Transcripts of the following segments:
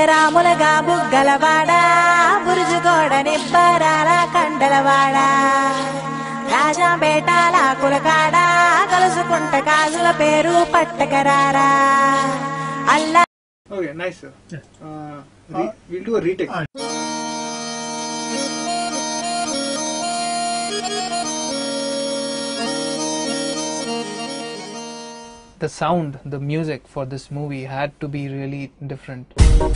రాములగా బుగ్గలవాడా బురుజుగోడ నిబ్బరాల కండలవాడా రాజాపేటాల కులకాడ కలుసుకుంట కాజుల పేరు పట్టకరారా అల్లా Okay, nice, sir. Uh, re- we'll do a retake. the sound, the music for this movie had to be really different.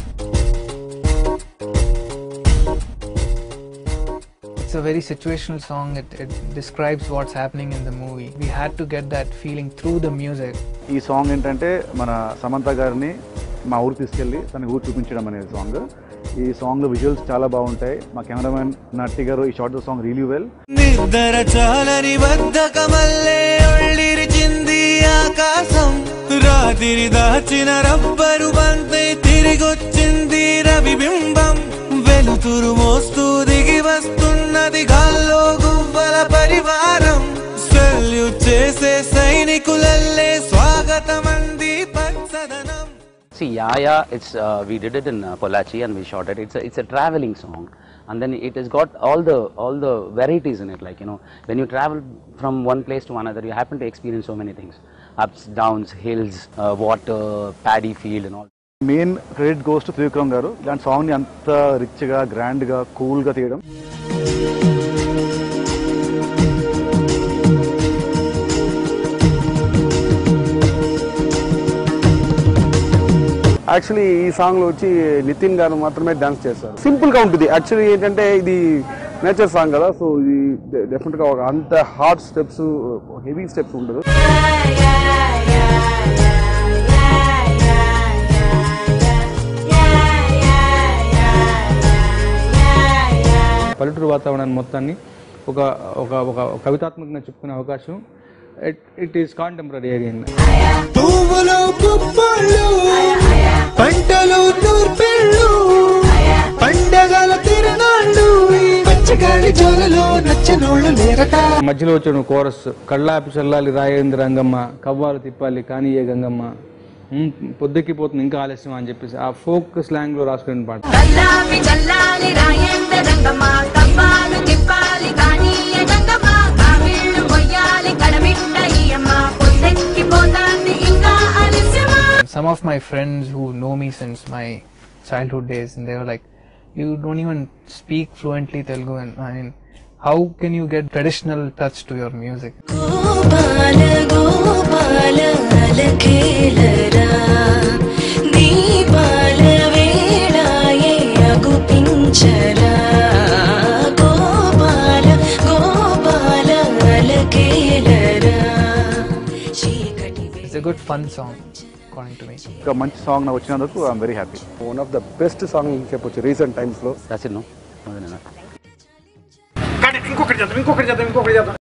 It's a very situational song, it, it describes what's happening in the movie. We had to get that feeling through the music. ఈ song ఏంటంటే మన సమంత గారిని మా ఊరు తీసుకెళ్ళి తనకి ఊరు చూపించడం అనేది సాంగ్ ఈ సాంగ్ విజువల్స్ చాలా బాగుంటాయి మా కెమెరామెన్ నట్టి గారు ఈ షార్ట్ సాంగ్ రియలీ వెల్ నిద్ర చాలని బద్ధకమల్లే ఒళ్ళిరిచింది ఆకాశం రాత్రి దాచిన రబ్బరు బంతి తిరిగొచ్చింది రవిబింబం వెలుతురు మోస్తూ దిగి వస్తున్నది గాల్లో గువ్వల పరివారం సెల్యూట్ చేసే సైనికులల్లే స్వాగతమంది పచ్చదనం See, yeah, yeah, it's uh, we did it in uh, Pollachi and we shot it. It's a it's a traveling song, and then it has got all the all the varieties in it. Like you know, when you travel from one place to another, you happen to experience so many things: ups, downs, hills, uh, water, paddy field, and all. Main credit goes to Trivikram garu ఇలాంటి సాంగ్ని అంత రిచ్గా గ్రాండ్గా కూల్గా తీయడం actually ఈ song లో వచ్చి నితిన్ గారు మాత్రమే డాన్స్ చేస్తారు సింపుల్ గా ఉంటుంది యాక్చువల్లీ ఏంటంటే ఇది నేచర్ సాంగ్ కదా సో ఇది డెఫినెట్ గా ఒక అంత హార్డ్ స్టెప్స్ హెవీ స్టెప్స్ ఉండదు పల్లెటూరు వాతావరణాన్ని మొత్తాన్ని ఒక ఒక ఒక కవితాత్మకంగా చెప్పుకునే అవకాశం ఇట్ ఈస్ కాంటెంపరీ అగైన్ పువ్వులు పుప్పళ్ళు పంటలు తూర్పెళ్ళు పండగల తిరణాళ్ళు పచ్చగాలి జోలలో నచ్చనోళ్ళు లేరట మధ్యలో వచ్చిన కోరస్ కళ్ళాపి చల్లాలి రాయేంద్ర రంగమ్మ కవ్వాలు తిప్పాలి కానీ ఏ గంగమ్మ ఉమ్, పొద్దుకిపోతుంది ఇంకా ఆలస్యం అని చెప్పేసి ఆ ఫోక్ స్లాంగ్ లో రాసుకునే పాట కల్లాపి చల్లాలి రాయేంద్ర రంగమ్మ కవ్వాలు తిప్పాలి కానీ గంగమ్మ కావిళ్ళు మొయ్యాలి కడమిట్ట ఈయమ్మ పొద్దెక్కిపోతాంది ఇంకా ఆలస్యమా Some of my friends who know me since my childhood days, and they were like, "You don't even speak fluently Telugu, and I mean, how can you get traditional touch to your music?" Gopala Gopala అలకేలరా దీపాల వేళాయే అగుపించరా గోపాల గోపాల అలకేలరా చీకటి It's a good fun song, according to me. ఇంకా మంచి song నాకు వచ్చినందుకు I'm very happy one of the best song చెప్పొచ్చు recent times లో That's it, no? No, no, no. ఇంకొకటి చేద్దాం ఇంకొకటి చేద్దాం ఇంకొకటి చేద్దాం